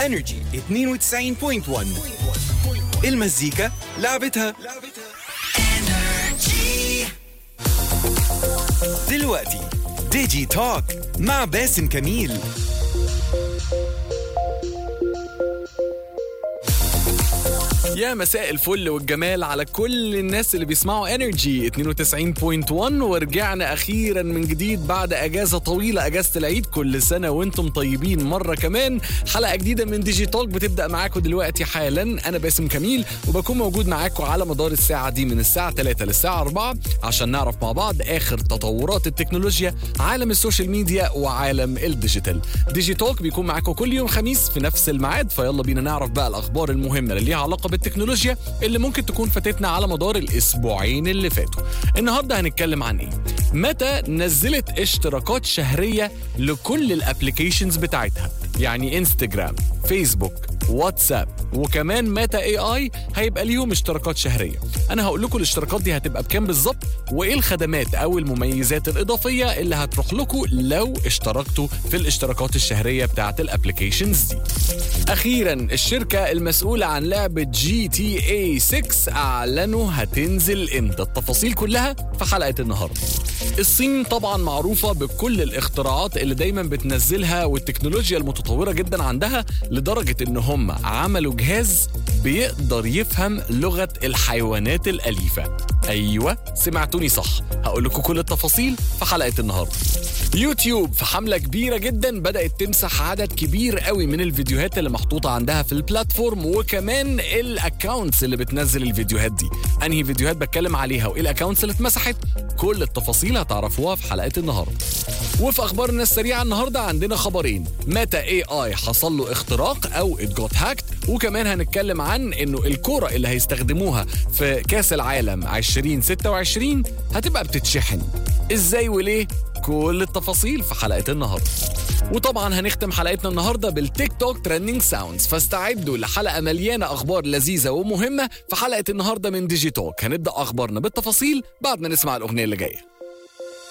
انرجي 92.1 المزيكا لعبتها دلوقتي ديجي توك مع باسم كميل يا مساء الفل والجمال على كل الناس اللي بيسمعوا انرجي 92.1 ورجعنا اخيرا من جديد بعد اجازه طويله اجازه العيد كل سنه وانتم طيبين مره كمان حلقه جديده من ديجي توك بتبدا معاكم دلوقتي حالا انا باسم كميل وبكون موجود معاكم على مدار الساعه دي من الساعه 3 للساعه 4 عشان نعرف مع بعض اخر تطورات التكنولوجيا عالم السوشيال ميديا وعالم الديجيتال ديجي توك بيكون معاكم كل يوم خميس في نفس الميعاد فيلا بينا نعرف بقى الاخبار المهمه اللي ليها علاقه بالتكنولوجيا اللي ممكن تكون فاتتنا على مدار الاسبوعين اللي فاتوا النهارده هنتكلم عن ايه متى نزلت اشتراكات شهريه لكل الابلكيشنز بتاعتها يعني انستجرام فيسبوك واتساب وكمان ميتا اي اي هيبقى ليهم اشتراكات شهريه انا هقول لكم الاشتراكات دي هتبقى بكام بالظبط وايه الخدمات او المميزات الاضافيه اللي هتروح لكم لو اشتركتوا في الاشتراكات الشهريه بتاعت الابلكيشنز دي اخيرا الشركه المسؤوله عن لعبه جي تي اي 6 اعلنوا هتنزل امتى التفاصيل كلها في حلقه النهارده الصين طبعا معروفة بكل الاختراعات اللي دايما بتنزلها والتكنولوجيا المتطورة جدا عندها لدرجة ان هم عملوا جهاز بيقدر يفهم لغة الحيوانات الأليفة أيوة سمعتوني صح هقول لكم كل التفاصيل في حلقة النهاردة يوتيوب في حملة كبيرة جدا بدأت تمسح عدد كبير قوي من الفيديوهات اللي محطوطة عندها في البلاتفورم وكمان الاكونتس اللي بتنزل الفيديوهات دي انهي فيديوهات بتكلم عليها وايه الاكونتس اللي اتمسحت كل التفاصيل هتعرفوها في حلقة النهاردة وفي اخبارنا السريعه النهارده عندنا خبرين متى اي اي حصل له اختراق او اتجوت هاكت وكمان هنتكلم عن انه الكوره اللي هيستخدموها في كاس العالم 2026 هتبقى بتتشحن ازاي وليه كل التفاصيل في حلقه النهارده وطبعا هنختم حلقتنا النهارده بالتيك توك ترending ساوندز فاستعدوا لحلقه مليانه اخبار لذيذه ومهمه في حلقه النهارده من ديجي توك هنبدا اخبارنا بالتفاصيل بعد ما نسمع الاغنيه اللي جايه